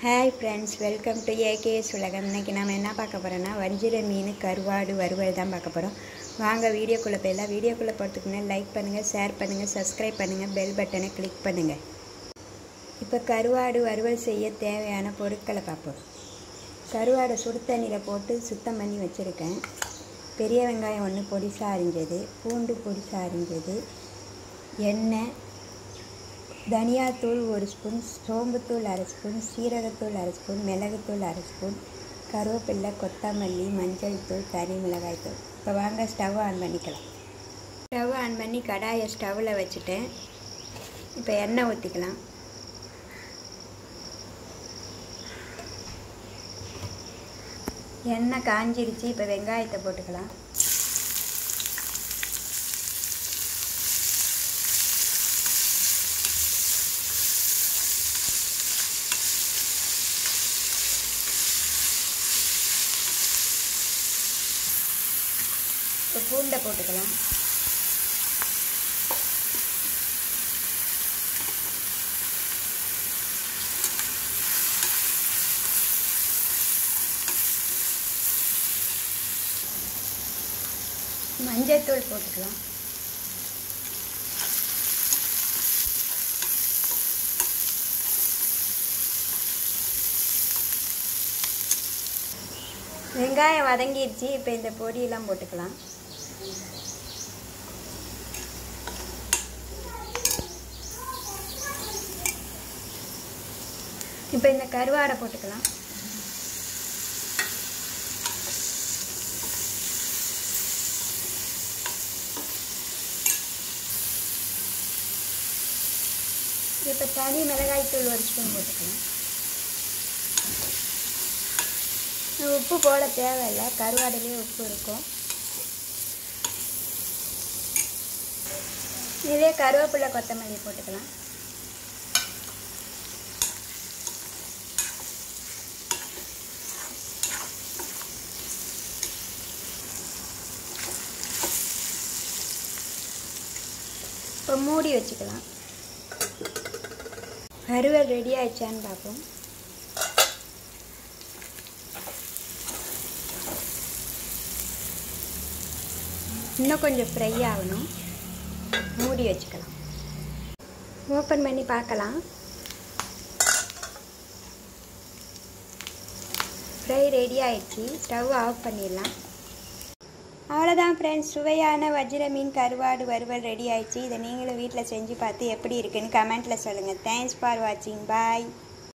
hi friends welcome to AKS உலகம் இன்னைக்கு நம்ம என்ன பார்க்க போகிறோன்னா வஞ்சிர மீன் கருவாடு வறுவல் தான் பார்க்க போகிறோம் வாங்க வீடியோக்குள்ளே போயிடலாம் வீடியோக்குள்ளே போகிறதுக்கு முன்னாடி லைக் பண்ணுங்கள் ஷேர் பண்ணுங்கள் சப்ஸ்கிரைப் பண்ணுங்கள் பெல் பட்டனை கிளிக் பண்ணுங்கள் இப்போ கருவாடு வறுவல் செய்ய தேவையான பொருட்களை பார்ப்போம் கருவாடை சுடு தண்ணியில் போட்டு சுத்தம் பண்ணி வச்சுருக்கேன் பெரிய வெங்காயம் ஒன்று பொடிசாக அரிஞ்சது பூண்டு பொடிசாக அரிஞ்சது எண்ணெய் தனியாத்தூள் ஒரு ஸ்பூன் சோம்புத்தூள் அரை ஸ்பூன் சீரகத்தூள் அரை ஸ்பூன் மிளகுத்தூள் அரை ஸ்பூன் கருவேப்பில்லை கொத்தமல்லி மஞ்சள் தூள் தனி மிளகாய் தூள் இப்போ வாங்க ஸ்டவ் ஆன் பண்ணிக்கலாம் ஸ்டவ் ஆன் பண்ணி கடாயை ஸ்டவ்வில் வச்சுட்டேன் இப்போ எண்ணெய் ஊற்றிக்கலாம் எண்ணெய் காஞ்சிருச்சு இப்போ வெங்காயத்தை போட்டுக்கலாம் இப்போ பூண்டை போட்டுக்கலாம் மஞ்சத்தூள் போட்டுக்கலாம் வெங்காயம் வதங்கிடுச்சு இப்போ இந்த பொடியெல்லாம் போட்டுக்கலாம் இப்போ இந்த கருவாடை போட்டுக்கலாம் இப்போ தனி மிளகாய் தூள் ஒரு ஸ்பூன் போட்டுக்கலாம் உப்பு போட தேவையில்லை கருவாடுலேயே உப்பு இருக்கும் இதே கருவேப்பிலை கொத்தமல்லி போட்டுக்கலாம் இப்போ மூடி வச்சுக்கலாம் வறுவல் ரெடி ஆயிடுச்சான்னு பார்ப்போம் இன்னும் கொஞ்சம் ஃப்ரை ஆகணும் மூடி வச்சுக்கலாம் ஓப்பன் பண்ணி பார்க்கலாம் ஃப்ரை ரெடி ஆயிடுச்சு ஸ்டவ் ஆஃப் பண்ணிடலாம் அவ்வளோதான் ஃப்ரெண்ட்ஸ் சுவையான வஜ்ர மீன் கருவாடு வறுவல் ரெடி ஆயிடுச்சு இதை நீங்களும் வீட்டில் செஞ்சு பார்த்து எப்படி இருக்குன்னு கமெண்ட்டில் சொல்லுங்கள் தேங்க்ஸ் ஃபார் வாட்சிங் பாய்